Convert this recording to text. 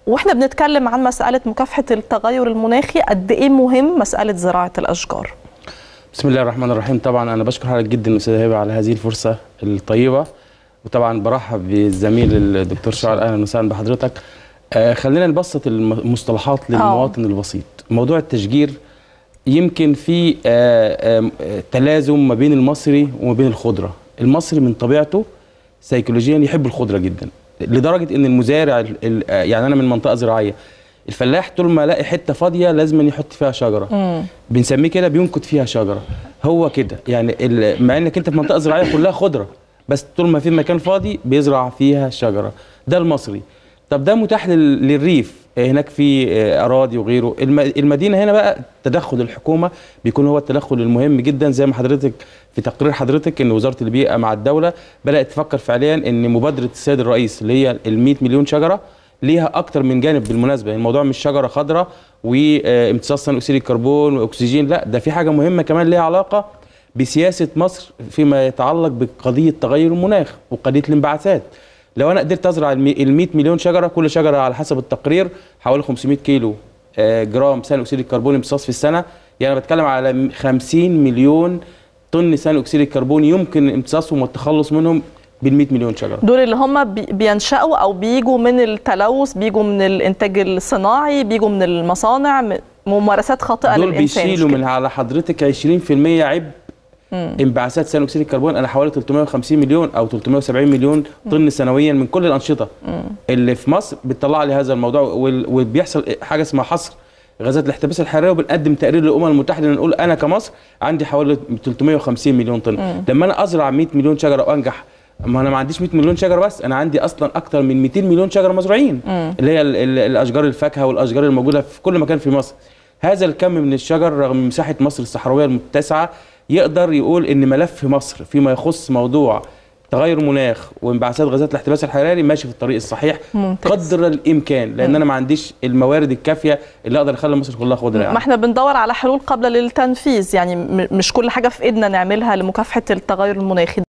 واحنا بنتكلم عن مساله مكافحه التغير المناخي قد ايه مهم مساله زراعه الاشجار بسم الله الرحمن الرحيم طبعا انا بشكر حضرتك جدا استاذ هبه على هذه الفرصه الطيبه وطبعا برحب بالزميل الدكتور شعر اهلا وسهلا بحضرتك آه خلينا نبسط المصطلحات للمواطن البسيط موضوع التشجير يمكن في آه آه تلازم ما بين المصري وما بين الخضره المصري من طبيعته سيكولوجيا يحب الخضره جدا لدرجه ان المزارع يعني انا من منطقه زراعيه الفلاح طول ما الاقي حته فاضيه لازم يحط فيها شجره مم. بنسميه كده بينكت فيها شجره هو كده يعني مع انك انت في منطقه زراعيه كلها خضره بس طول ما في مكان فاضي بيزرع فيها شجره ده المصري طب ده متاح للريف هناك في اراضي وغيره المدينه هنا بقى تدخل الحكومه بيكون هو التدخل المهم جدا زي ما حضرتك في تقرير حضرتك ان وزاره البيئه مع الدوله بدات تفكر فعليا ان مبادره السيد الرئيس اللي هي ال 100 مليون شجره ليها اكتر من جانب بالمناسبه الموضوع مش شجره خضراء وامتصاص ثاني اكسيد الكربون واكسجين لا ده في حاجه مهمه كمان ليها علاقه بسياسه مصر فيما يتعلق بقضيه تغير المناخ وقضيه الانبعاثات لو انا قدرت ازرع ال 100 مليون شجره كل شجره على حسب التقرير حوالي 500 كيلو جرام ثاني اكسيد الكربون امتصاص في السنه يعني بتكلم على 50 مليون طن ثاني اكسيد الكربون يمكن امتصاصهم والتخلص منهم بال 100 مليون شجره دول اللي هم بينشأوا او بيجوا من التلوث بيجوا من الانتاج الصناعي بيجوا من المصانع ممارسات خاطئه دول للانسان بيشيلوا من على حضرتك 20% عبء انبعاثات ثاني اكسيد الكربون انا حوالي 350 مليون او 370 مليون طن سنويا من كل الانشطه مم. اللي في مصر بتطلع لي هذا الموضوع وبيحصل حاجه اسمها حصر غازات الاحتباس الحراري وبنقدم تقرير للامم المتحده نقول انا كمصر عندي حوالي 350 مليون طن مم. لما انا ازرع 100 مليون شجره وانجح ما انا ما عنديش 100 مليون شجره بس انا عندي اصلا اكتر من 200 مليون شجره مزروعين مم. اللي هي ال ال الاشجار الفاكهه والاشجار الموجوده في كل مكان في مصر هذا الكم من الشجر رغم مساحه مصر الصحراويه المتسعه يقدر يقول ان ملف مصر فيما يخص موضوع تغير مناخ وانبعاثات غازات الاحتباس الحراري ماشي في الطريق الصحيح ممتاز. قدر الامكان لان مم. انا ما عنديش الموارد الكافيه اللي اقدر اخلي مصر كلها خضره يعني. ما احنا بندور على حلول قبل للتنفيذ يعني م- مش كل حاجه في ايدنا نعملها لمكافحه التغير المناخي